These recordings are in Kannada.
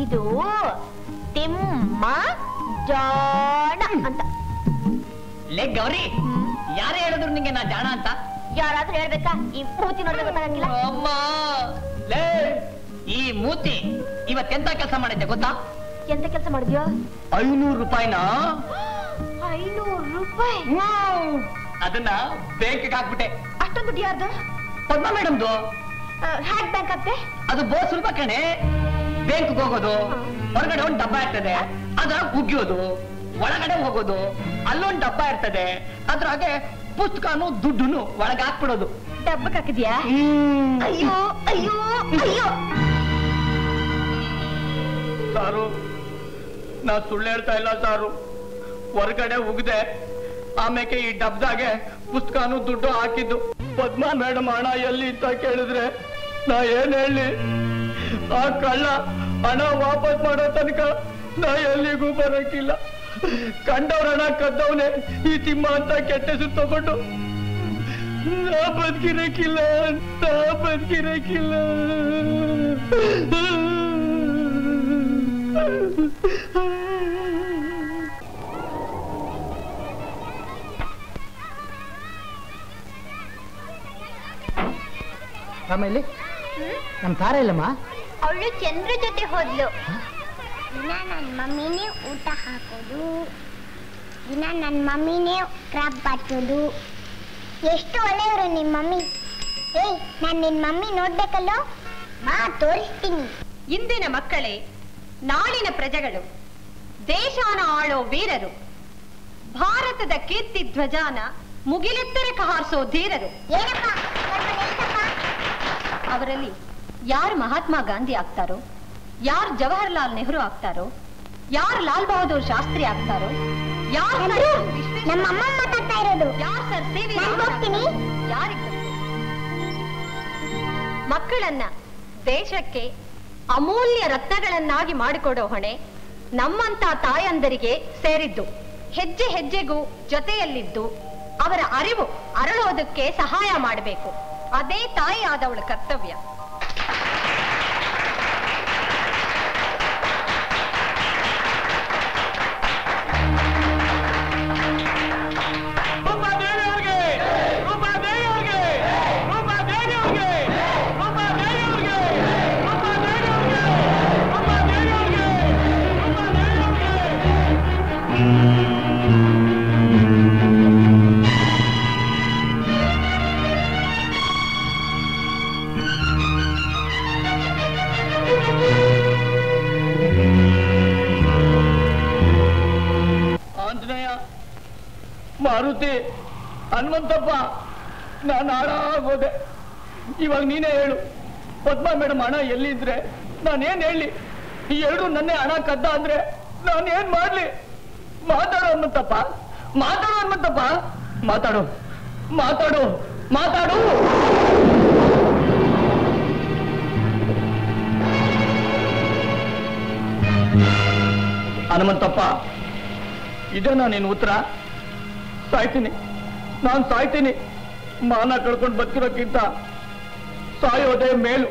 ಇದು ತಿಮ್ಮ ಜಾಣ ಅಂತ ಲೇ ಗೌರಿ ಯಾರೇ ಹೇಳಿದ್ರು ನಿಂಗೆ ನಾ ಜಾಣ ಅಂತ ಯಾರಾದ್ರೂ ಹೇಳ್ಬೇಕಾ ಈ ಮೂತಿ ನೋಡಿದ್ರೆ ಗೊತ್ತಾಗಂಗಿಲ್ಲ ಅಮ್ಮ ಲೇ ಈ ಮೂತಿ ಇವತ್ತೆಂತ ಕೆಲಸ ಮಾಡಿದ್ದೆ ಗೊತ್ತಾ ಎಂತ ಕೆಲಸ ಮಾಡಿದ್ಯೋ ಐನೂರು ರೂಪಾಯಿನ ಐನೂರು ರೂಪಾಯಿ ಅದನ್ನ ಬ್ಯಾಂಕ್ಗೆ ಹಾಕ್ಬಿಟ್ಟೆ ಅಷ್ಟೊಂದು ದುಡ್ಡು ಯಾರ್ದು ಪದ್ಮ ಮೇಡಮ್ದು ಹ್ಯಾಕ್ ಬ್ಯಾಂಕ್ ಅತ್ತೆ ಅದು ಬಹು ಸ್ವಲ್ಪ ಕಣೆ ಬ್ಯಾಂಕ್ಗೆ ಹೋಗೋದು ಹೊರಗಡೆ ಒಂದು ಡಬ್ಬ ಇರ್ತದೆ ಅದ್ರಾಗ ಉಗ್ಯೋದು ಒಳಗಡೆ ಹೋಗೋದು ಅಲ್ಲೊಂದು ಡಬ್ಬ ಇರ್ತದೆ ಅದ್ರಾಗೆ ಪುಸ್ತಕನು ದುಡ್ಡುನು ಒಳಗೆ ಹಾಕ್ಬಿಡೋದು ಡಬ್ಬಕ್ ಹಾಕಿದ್ಯಾ ಅಯ್ಯೋ ಅಯ್ಯೋ ಅಯ್ಯೋ ಸಾರು ನಾ ಸುಳ್ಳು ಹೇಳ್ತಾ ಇಲ್ಲ ಸಾರು ಹೊರಗಡೆ ಉಗ್ದೆ ಆಮೇಲೆ ಈ ಡಬ್ದಾಗೆ ಪುಸ್ತಕನು ದುಡ್ಡು ಹಾಕಿದ್ದು ಪದ್ಮಾ ಮೇಡಮ್ ಹಣ ಎಲ್ಲಿ ಅಂತ ಕೇಳಿದ್ರೆ ನಾ ಏನ್ ಹೇಳಿ ಆ ಕಳ್ಳ ಹಣ ವಾಪಸ್ ಮಾಡೋ ತನಕ ನಾ ಎಲ್ಲಿಗೂ ಬರಕ್ಕಿಲ್ಲ ಕಂಡವ್ರ ಹಣ ಕದ್ದವನೆ ಈ ತಿಮ್ಮ ಅಂತ ಕೆಟ್ಟ ಹೆಸರು ತಗೊಂಡು ನಾ ಬದುಕಿರಕ್ಕಿಲ್ಲ ನಾ ಬದುಕಿರಕ್ಕಿಲ್ಲ ಆಮೇಲೆ ನಮ್ ತಾರ ಇಲ್ಲಮ್ಮ ಅವಳು ಚಂದ್ರ ಜೊತೆ ಹೋದ್ಲು ದಿನ ನನ್ನ ಮಮ್ಮಿನೇ ಊಟ ಹಾಕೋದು ದಿನ ನನ್ನ ಮಮ್ಮಿನೇ ಕ್ರಾಪ್ ಬಾಚೋದು ಎಷ್ಟು ಒಳ್ಳೆಯವರು ನಿಮ್ಮ ಮಮ್ಮಿ ಏಯ್ ನಾನು ನಿನ್ನ ಮಮ್ಮಿ ನೋಡ್ಬೇಕಲ್ಲೋ ಬಾ ತೋರಿಸ್ತೀನಿ ಇಂದಿನ ಮಕ್ಕಳೇ ನಾಳಿನ ಪ್ರಜೆಗಳು ದೇಶಾನ ಆಳೋ ವೀರರು ಭಾರತದ ಕೀರ್ತಿ ಧ್ವಜಾನ ಮುಗಿಲೆತ್ತರಕ್ಕೆ ಹಾರಿಸೋ ಧೀರರು ಏನಪ್ಪ ಸ್ವಲ್ಪ ನಿಲ್ಸಪ್ಪ. ಅವರಲ್ಲಿ ಯಾರು ಮಹಾತ್ಮ ಗಾಂಧಿ ಆಗ್ತಾರೋ ಯಾರು ಜವಾಹರ್ಲಾಲ್ ನೆಹರು ಆಗ್ತಾರೋ ಯಾರು ಲಾಲ್ ಬಹದ್ದೂರ್ ಶಾಸ್ತ್ರಿ ಆಗ್ತಾರೋ ಯಾರು ಚಂದ್ರು, ನಮ್ಮ ಅಮ್ಮ ಮಾತಾಡ್ತಾ ಇರೋದು ಯಾರು ಸರ್ ಸಿ ವಿ ನಾನ್ ಹೋಗ್ತೀನಿ. ಯಾರಿಗೆ ಮಕ್ಕಳನ್ನ ದೇಶಕ್ಕೆ ಅಮೂಲ್ಯ ರತ್ನಗಳನ್ನಾಗಿ ಮಾಡಿಕೊಡೋ ಹೊಣೆ ನಮ್ಮಂತ ತಾಯಂದರಿಗೆ ಸೇರಿದ್ದು ಹೆಜ್ಜೆ ಹೆಜ್ಜೆಗೂ ಜೊತೆಯಲ್ಲಿದ್ದು ಅವರ ಅರಿವು ಅರಳೋದಕ್ಕೆ ಸಹಾಯ ಮಾಡಬೇಕು ಅದೇ ತಾಯಿ ಆದವಳ ಕರ್ತವ್ಯ ಆಂಜನೇಯ ಮಾರುತಿ ಹನುಮಂತಪ್ಪ ನಾನು ಹಾಳಾಗೋದೆ ಇವಾಗ ನೀನೇ ಹೇಳು ಪದ್ಮಾ ಮೇಡಮ್ ಹಣ ಎಲ್ಲಿದ್ರೆ ನಾನೇನ್ ಹೇಳಿ ಈ ಎರಡು ನನ್ನೇ ಹಣ ಕದ್ದ ಅಂದ್ರೆ ನಾನೇನ್ ಮಾಡ್ಲಿ ಮಾತಾಡು ಹನುಮಂತಪ್ಪ ಮಾತಾಡು ಹನುಮಂತಪ್ಪ ಮಾತಾಡು ಮಾತಾಡು ಮಾತಾಡು ಹನುಮಂತಪ್ಪ ಇದೇನಾ ನಿನ್ನ ಉತ್ತರ ಸಾಯ್ತೀನಿ ನಾನು ಸಾಯ್ತೀನಿ ಮಾನ ಕಳ್ಕೊಂಡು ಬದುಕಿರೋಕ್ಕಿಂತ ಸಾಯೋದೇ ಮೇಲು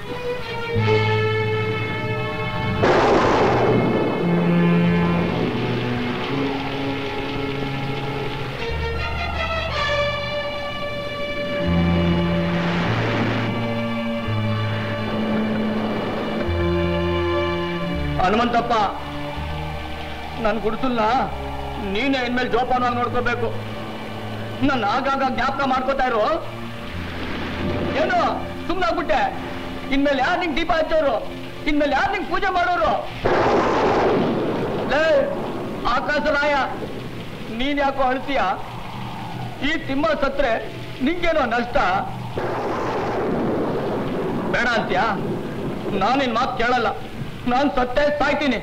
ಹನುಮಂತಪ್ಪ ನನ್ ಗುಡಿಸಲ್ನ ನೀನೇ ಇನ್ಮೇಲೆ ಜೋಪಾನವಾಗಿ ನೋಡ್ಕೋಬೇಕು ನನ್ನ ಆಗಾಗ ಜ್ಞಾಪಕ ಮಾಡ್ಕೋತಾ ಇರು ಏನು ಸುಮ್ಮನಾಗ್ಬಿಟ್ಟೆ ಇನ್ಮೇಲೆ ಯಾರು ನಿಂಗೆ ದೀಪ ಹಚ್ಚೋರು ಇನ್ಮೇಲೆ ಯಾರು ನಿಂಗೆ ಪೂಜೆ ಮಾಡೋರು ಲೇ ಆಕಾಶರಾಯ ನೀನ್ ಯಾಕೋ ಅಳ್ತೀಯ ಈ ತಿಮ್ಮ ಸತ್ರೆ ನಿಂಗೇನೋ ನಷ್ಟ ಬೇಡ ಅಂತ್ಯಾ ನಾನು ನಿನ್ ಮಾತು ಕೇಳಲ್ಲ ನಾನು ಸತ್ತೇ ಸಾಯ್ತೀನಿ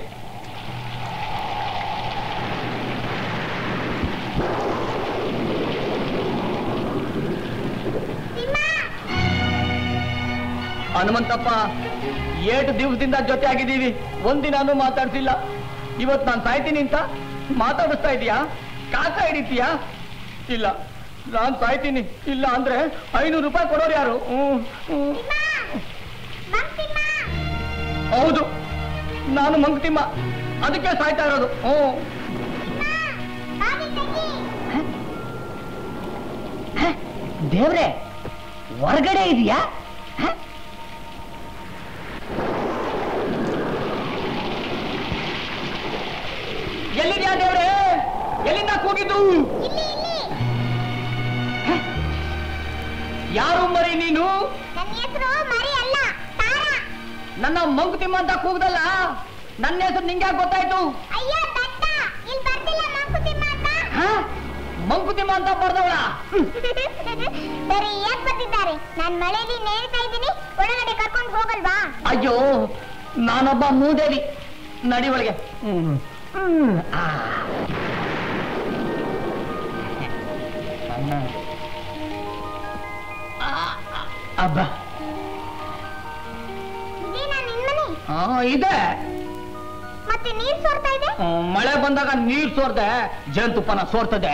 ಹನುಮಂತಪ್ಪ ಏಟು ದಿವಸದಿಂದ ಜೊತೆ ಆಗಿದ್ದೀವಿ ಒಂದಿನಾನು ಮಾತಾಡ್ಸಿಲ್ಲ ಇವತ್ ನಾನು ಸಾಯ್ತೀನಿ ಅಂತ ಮಾತಾಡಿಸ್ತಾ ಇದೀಯಾ ಕಾಕ ಹಿಡಿತೀಯಾ ಇಲ್ಲ ನಾನ್ ಸಾಯ್ತೀನಿ ಇಲ್ಲ ಅಂದ್ರೆ ಐನೂರು ರೂಪಾಯಿ ಕೊಡೋರು ಯಾರು ಹ್ಮ್, ಹ್ಮ್. ಹೌದು ನಾನು ಮಂಕ್ತಿಮ್ಮ ಅದಕ್ಕೆ ಸಾಯ್ತಾ ಇರೋದು ಹ್ಞೂ ದೇವ್ರೆ ಹೊರಗಡೆ ಇದೆಯಾ ಎಲ್ಲಿದ್ಯಾ ದೇವ್ರೆ ಎಲ್ಲಿಂದ ಕೂಗಿದ್ದು ಯಾರು ಮರಿ ನೀನು ನನ್ನ ಹೆಸರು ಮರಿ ಅಲ್ಲ ತಾರಾ ನನ್ನ ಮಂಕುತಿಮ್ಮ ಅಂತ ಕೂಗ್ದಲ್ಲ ನನ್ನ ಹೆಸರು ನಿಂಗೆ ಯಾಕೆ ಗೊತ್ತಾಯ್ತು ಅಯ್ಯೋ ದಡ್ಡ ಇಲ್ಲಿ ಬರ್ತಿಲ್ಲ ಮಂಕುತಿಮ್ಮ ಅಂತ ಹ? ಮಂಕುತಿಮ್ಮ ಅಂತ ಬರ್ದವಳ ಬರೀ ಯಾಕೆ ಬರ್ತಿದ್ದಾರೆ ನಾನ್ ಮಳೆಯಲ್ಲಿ ನೇಳ್ತಾ ಇದ್ದೀನಿ ಒಳಗಡೆ ಕರ್ಕೊಂಡು ಹೋಗಲ್ವಾ ಅಯ್ಯೋ ನಾನೊಬ್ಬ ಮೂದೇವಿ ನಡಿ ಒಳಗೆ ಹ್ಮ್ ಹ್ಮ್ ಆ. ಅಬ್ಬ ಇದೇನಾ ನಿನ್ ಮನೆ ಆ, ಇದೆ ಮತ್ತೆ ನೀರ್ ಸೋರ್ತಾ ಇದೆ ಆ, ಮಳೆ ಬಂದಾಗ ನೀರ್ ಸೋರ್ದೆ ಜೇನುತುಪ್ಪನ ಸೋರ್ತದೆ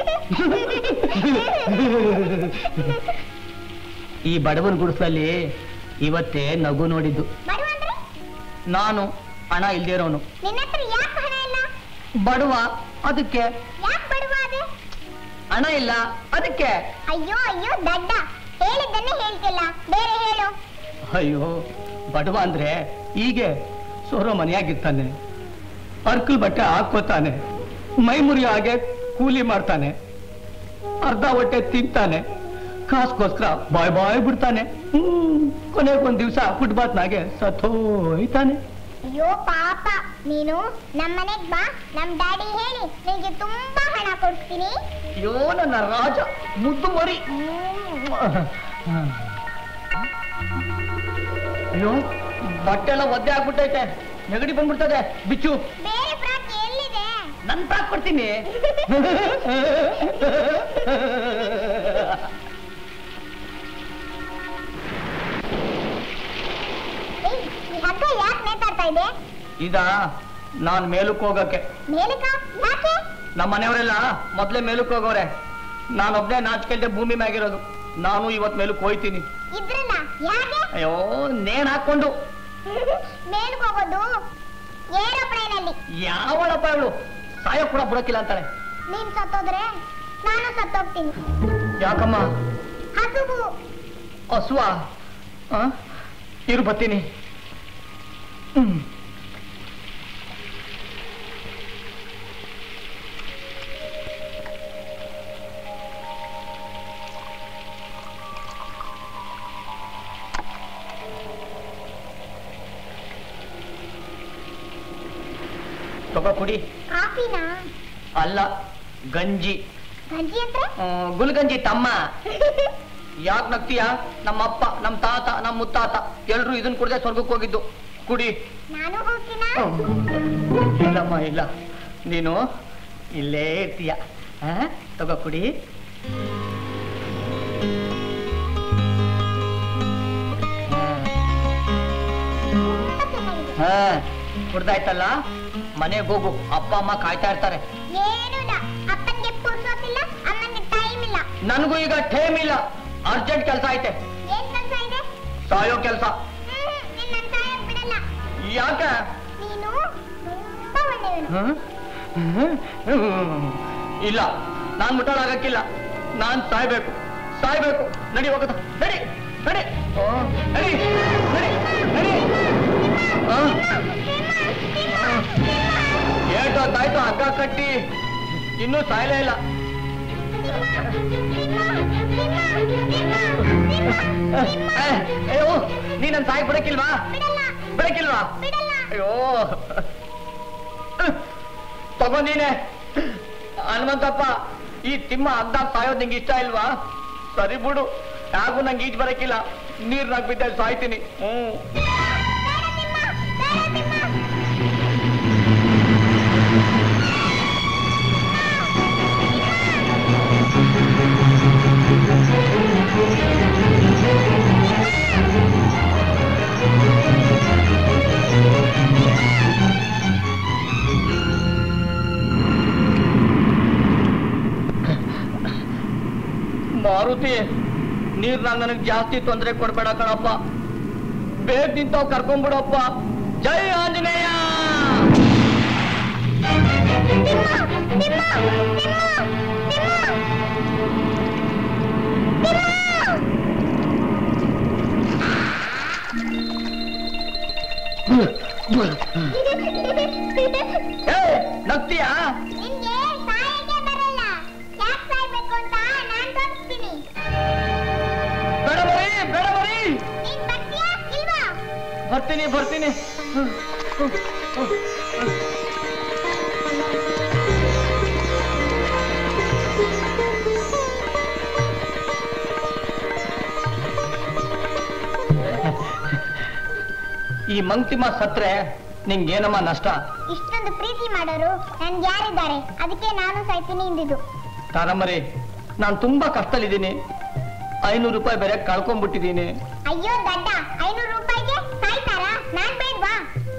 ಈ ಬಡವನ ಗುಡಿಸಲಲ್ಲಿ ಇವತ್ತೇ ನಗು ನೋಡಿದ್ದು ಬರುವ ಅಂದ್ರೆ ನಾನು ಹಣ ಇಲ್ದೇ ಇರೋನು ನಿನ್ನ ಹತ್ರ ಯಾಕೆ ಹಣ ಇಲ್ಲ ಬಡವ ಅದಕ್ಕೆ ಯಾಕೆ ಬಡವ ಅದೇ ಹಣ ಇಲ್ಲ ಅದಕ್ಕೆ ಅಯ್ಯೋ ಅಯ್ಯೋ ದಡ್ಡ ಹೇಳಿದ್ದನ್ನೇ ಹೇಳ್ತಿಲ್ಲ ಬೇರೆ ಹೇಳು ಅಯ್ಯೋ ಬಡವ ಅಂದ್ರೆ ಹೀಗೆ ಸೋರೋ ಮನೆಯಾಗಿರ್ತಾನೆ ಅರ್ಕಲ್ ಬಟ್ಟೆ ಹಾಕೋತಾನೆ ಮೈ ಮುರಿಯೋ ಹಾಗೆ ಕೂಲಿ ಮಾಡ್ತಾನೆ ಅರ್ಧ ಹೊಟ್ಟೆ ತಿಂತಾನೆ ಕಾಸ್ಗೋಸ್ಕರ ಬಾಯ್ ಬಾಯ್ ಬಿಡ್ತಾನೆ ಹ್ಮ್ ಕೊನೆಗೊಂದ್ ದಿವಸ ಫುಟ್ಬಾತ್ನಾಗೆ ಸತ್ತೋಯ್ತಾನೆ ಅಯ್ಯೋ ಪಾಪ ನೀನು ನಮ್ಮ ಮನೆಗ್ ಬಾ ನಮ್ ಡ್ಯಾಡಿ ಹೇಳಿ ನಿನಗೆ ತುಂಬಾ ಹಣ ಕೊಡ್ತೀನಿ ಅಯ್ಯೋ ನನ್ನ ರಾಜ ಮುದ್ದು ಮರಿ ಅಯ್ಯೋ ಬಟ್ಟೆ ಎಲ್ಲ ಒದ್ದೆ ಆಗ್ಬಿಟ್ಟೈತೆ ನೆಗಡಿ ಬಂದ್ಬಿಡ್ತದೆ ಬಿಚ್ಚು ಬೇರೆ ಫ್ರಾಕ್ ಎಲ್ಲಿದೆ ನನ್ ಪ್ರಾಕ್ ಕೊಡ್ತೀನಿ ಏಯ್, ಈ ಹಗ್ಗ ಯಾಕೆ ನೇತಾಡ್ತಾ ಇದೆ ಇದ ನಾನ್ ಮೇಲಕ್ಕೆ ಹೋಗಕ್ಕೆ ಮೇಲಕ ಯಾಕೆ ನಮ್ಮ ಮನೆಯವರೆಲ್ಲ ಮೊದ್ಲೇ ಮೇಲಕ್ಕೆ ಹೋಗೋರೆ ನಾನೊಬ್ನೇ ನಾಚ್ಕೆಲ್ದೆ ಭೂಮಿ ಮ್ಯಾಗಿರೋದು ನಾನು ಇವತ್ ಮೇಲಕ್ಕೆ ಹೋಯ್ತೀನಿ ಇದ್ರಲ್ಲ ಯಾಕೆ ಅಯ್ಯೋ ನೇಣ್ ಹಾಕೊಂಡು ಮೇಲ್ಗ್ ಹೋಗೋದು ಏರೋಪ್ಲೇನ್ ಅಲ್ಲಿ ಯಾವಳಪ್ಪ ಇವಳು ಸಾಯ ಕೂಡ ಬಿಡಕ್ಕಿಲ್ಲ ಅಂತಾಳೆ ನೀನ್ ಸತ್ತೋದ್ರೆ ನಾನು ಸತ್ತೋಗ್ತೀನಿ ಯಾಕಮ್ಮ ಹಸುವು ಹಸುವ ಆ? ಇರು ಬತ್ತೀನಿ ಹ್ಮ್ ತಗೋ ಕುಡಿ ಕಾಫಿನಾ ಅಲ್ಲ ಗಂಜಿ ಗಂಜಿ ಅಂದ್ರೆ ಆ, ಗುಲ್ಗಂಜಿ ತಮ್ಮ ಯಾಕ್ ನಗ್ತೀಯ ನಮ್ಮ ಅಪ್ಪ ನಮ್ಮ ತಾತ ನಮ್ಮ ಮುತ್ತಾತ ಎಲ್ರು ಇದನ್ ಕುಡ್ದೆ ಸ್ವರ್ಗಕ್ಕೆ ಹೋಗಿದ್ದು ಕುಡಿ ನಾನು ಹೋಗ್ತೀನಾ ಇಲ್ಲಮ್ಮ ಇಲ್ಲ ನೀನು ಇಲ್ಲೇ ಇರ್ತೀಯ ಆ? ತಗೋ ಕುಡಿ ತುಂಬಾ ಚೆನ್ನಾಗಿದೆ ಹಾ ಕುಡ್ದಾಯ್ತಲ್ಲ ಮನೆಗೆ ಹೋಗು ಅಪ್ಪ ಅಮ್ಮ ಕಾಯ್ತಾ ಇರ್ತಾರೆ ಏನೂ ಇಲ್ಲ ಅಪ್ಪನ್ಗೆ ಪುರ್ಸೋತಿಲ್ಲ ಅಮ್ಮನ್ಗೆ ಟೈಮ್ ಇಲ್ಲ ನನಗೂ ಈಗ ಟೈಮ್ ಇಲ್ಲ ಅರ್ಜೆಂಟ್ ಕೆಲಸ ಐತೆ ಏನ್ ಕೆಲ್ಸ ಇದೆ ಸಾಯೋ ಕೆಲಸ ಹ್ಮ್, ನಿನ್ನ ಸಾಯಕ್ ಬಿಡಲ್ಲ ಯಾಕೆ ನೀನು ತುಂಬಾ ಒಳ್ಳೆಯವನು ಹ್ಮ್? ಹ್ಮ್. ಇಲ್ಲ ನಾನ್ ಮುಟ್ಟೋಳಾಗಕ್ಕಿಲ್ಲ ನಾನ್ ಸಾಯ್ಬೇಕು ಸಾಯ್ಬೇಕು ನಡಿ ಹೋಗದ ನಡಿ ನಡಿ ಓ, ನಡಿ ನಡಿ ನಡಿ ಆ? ಏಟೋ ತಾಯ್ತು ಹಗ್ಗ ಕಟ್ಟಿ ಇನ್ನೂ ಸಾಯ್ಲೇ ಇಲ್ಲ ಏ, ಅಯ್ಯೋ ನೀ ನನ್ ಸಾಯ್ ಬಿಡಕ್ಕಿಲ್ವಾ ಬಿಡಕ್ಕಿಲ್ವಾ ಅಯ್ಯೋ ತಗೋ ನೀನೆ ಹನುಮಂತಪ್ಪ ಈ ತಿಮ್ಮ ಅಗ್ದಾಗ ಸಾಯೋದ್ ನಿಂಗೆ ಇಷ್ಟ ಇಲ್ವಾ ಸರಿ ಬಿಡು ಯಾಗೂ ನಂಗೆ ಈಜ್ ಬರಕ್ಕಿಲ್ಲ ನೀರ್ನಾಗ ಬಿದ್ದ ಸಾಯ್ತೀನಿ ಹ್ಮ್ ಮಾರುತಿ ನೀರ್ನಾಗ ನನಗೆ ಜಾಸ್ತಿ ತೊಂದರೆ ಕೊಡ್ಬೇಡ ಕಣಪ್ಪ ಬೇಗ ನಿಂತಾವ್ ಕರ್ಕೊಂಡ್ಬಿಡಪ್ಪ ಜೈ ಆಂಜನೇಯ ಏ ನಗ್ತೀಯಾ ನಿನ್ಗೆ ಸಾಯಕ್ಕೆ ಬರಲ್ಲ ಯಾಕೆ ಸಾಯ್ಬೇಕು ಅಂತ ನಾನ್ ತೋರಿಸ್ತೀನಿ ಬೇಡ ಬರೀ ಬೇಡ ಬರೀ ನೀನ್ ಬರ್ತೀಯಾ ಇಲ್ವಾ ಬರ್ತೀನಿ ಬರ್ತೀನಿ ಈ ಮಂಕ್ತಿಮ ಸತ್ರೆ ನಿಂಗೇನಮ್ಮ ನಷ್ಟ ಇಷ್ಟೊಂದು ಪ್ರೀತಿ ಮಾಡೋರು ನನ್ಗೆ ಯಾರಿದ್ದಾರೆ ಅದಕ್ಕೆ ನಾನು ಸಾಯ್ತೀನಿ ಇಂದಿದ್ದು ತಾರಮ್ಮರಿ ನಾನು ತುಂಬಾ ಕಷ್ಟದಲ್ಲಿದ್ದೀನಿ ಐನೂರು ರೂಪಾಯಿ ಬೇರೆ ಕಳ್ಕೊಂಡ್ಬಿಟ್ಟಿದ್ದೀನಿ ಅಯ್ಯೋ ದಡ್ಡ ಐನೂರು ರೂಪಾಯಿಗೆ ಸಾಯ್ತಾರಾ ನಾನ್ ಬೇಡ್ವಾ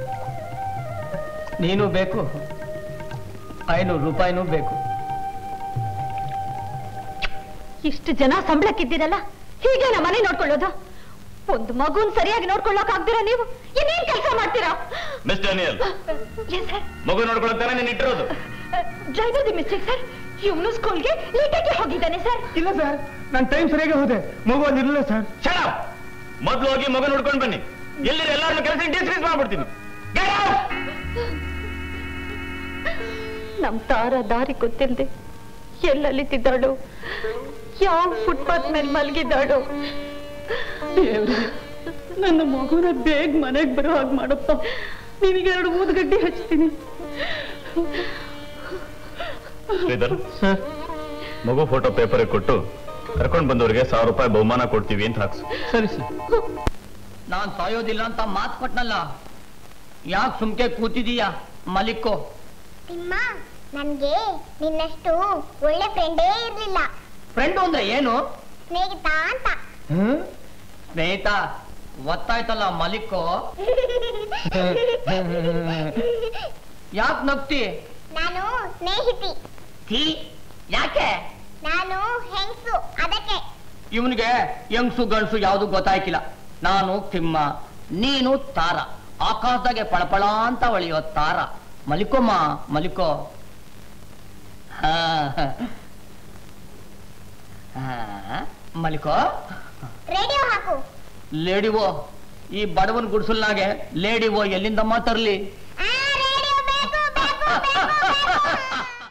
ನೀನು ಬೇಕು ಐನೂರು ರೂಪಾಯಿನೂ ಬೇಕು ಇಷ್ಟು ಜನ ಸಂಬಳಕ್ಕಿದ್ದೀರಲ್ಲ ಹೀಗೆ ನಮ್ಮ ಮನೆ ನೋಡ್ಕೊಳ್ಳೋದು ಒಂದು ಮಗುನ್ ಸರಿಯಾಗಿ ನೋಡ್ಕೊಳ್ಳೋಕ್ ಆಗ್ದಿರ ನೀವು ಇನ್ನೇನ್ ಕೆಲಸ ಮಾಡ್ತೀರಾ ಮಿಸ್ ಡೇನಿಯಲ್ ಏನ್ ಸರ್ ಮಗು ನೋಡ್ಕೊಳಕ್ತಾನೆ ನೀನು ಇಟ್ಟಿರೋದು ಡ್ರೈವರ್ ದಿ ಮಿಸ್ಟೇಕ್ ಸರ್ ಇವನು ಸ್ಕೂಲ್ಗೆ ಲೇಟಾಗಿ ಹೋಗಿದ್ದಾನೆ ಸರ್ ಇಲ್ಲ ಸರ್ ನಾನು ಟೈಮ್ ಸರಿಯಾಗಿ ಹೋದೆ ಮಗು ಅಲ್ಲಿರಲಿಲ್ಲ ಸರ್ ಶಡ ಮೊದ್ಲು ಹೋಗಿ ಮಗು ನೋಡ್ಕೊಂಡು ಬನ್ನಿ ಎಲ್ಲಿರ ಎಲ್ಲಾರನ್ನೂ ಕೆಲಸ ಡಿಸ್ಮಿಸ್ ಮಾಡ್ಬಿಡ್ತೀನಿ Get out! ನಮ್ ತಾರ ದಾರಿ ಗೊತ್ತಿಲ್ದೆ ಎಲ್ಲಲ್ಲಿದ್ದಾಳು ಯಾವ ಫುಟ್ಪಾತ್ ಮೇಲೆ ಮಲಗಿದ್ದಾಳು ನನ್ನ ಮಗುನ ಬೇಗ ಮನೆಗ್ ಬರೋ ಹಾಗೆ ಮಾಡಪ್ಪ ನಿನಗೆ ಎರಡು ಊದ್ಗಡ್ಡಿ ಹಚ್ತೀನಿ ಶ್ರೀಧರ್ ಮಗು ಫೋಟೋ ಪೇಪರ್ ಕೊಟ್ಟು ಕರ್ಕೊಂಡು ಬಂದವರಿಗೆ ಸಾವಿರ ರೂಪಾಯಿ ಬಹುಮಾನ ಕೊಡ್ತೀವಿ ಅಂತ ಹಾಕ್ಸು ಸರಿ ಸರ್ ನಾನ್ ಸಾಯೋದಿಲ್ಲ ಅಂತ ಮಾತು ಕೊಟ್ನಲ್ಲ ಯಾಕೆ ಸುಮ್ಕೆ ಕೂತಿದೀಯಾ ಮಲಿಕ್ಕೋ ತಿಮ್ಮ ನನ್ಗೆ ನಿನ್ನಷ್ಟು ಒಳ್ಳೆ ಫ್ರೆಂಡೇ ಇರ್ಲಿಲ್ಲ ಫ್ರೆಂಡು ಅಂದ್ರೆ ಏನು ಸ್ನೇಹಿತ ಅಂತ ಸ್ನೇಹಿತ ಒತ್ತಾಯ್ತಲ್ಲ ಮಲಿಕ್ಕೋ ಯಾಕೆ ನಗ್ತಿ ನಾನು ಸ್ನೇಹಿತಿ ಥೀ ಯಾಕೆ ನಾನು ಹೆಂಗ್ಸು ಅದಕ್ಕೆ ಇವನಿಗೆ ಯಂಗ್ಸು ಗಂಡ್ಸು ಯಾವುದು ಗೊತ್ತಾಯ್ಕಿಲ್ಲ ನಾನು ತಿಮ್ಮ ನೀನು ತಾರ ಆಕಾಶದಾಗೆ ಪಳಪಳ ಅಂತ ಒಳೆಯೋ ತಾರ ಮಲಿಕೋಮ್ಮ ಮಲಿಕೋ ಹಾ. ಹಾ. ಮಲಿಕೋ ರೇಡಿಯೋ ಹಾಕು ಲೇಡಿವೋ ಈ ಬಡವನ್ ಗುಡ್ಸಲ್ನಾಗೆ ಲೇಡಿವೋ ಎಲ್ಲಿಂದಮ್ಮ ತರ್ಲಿ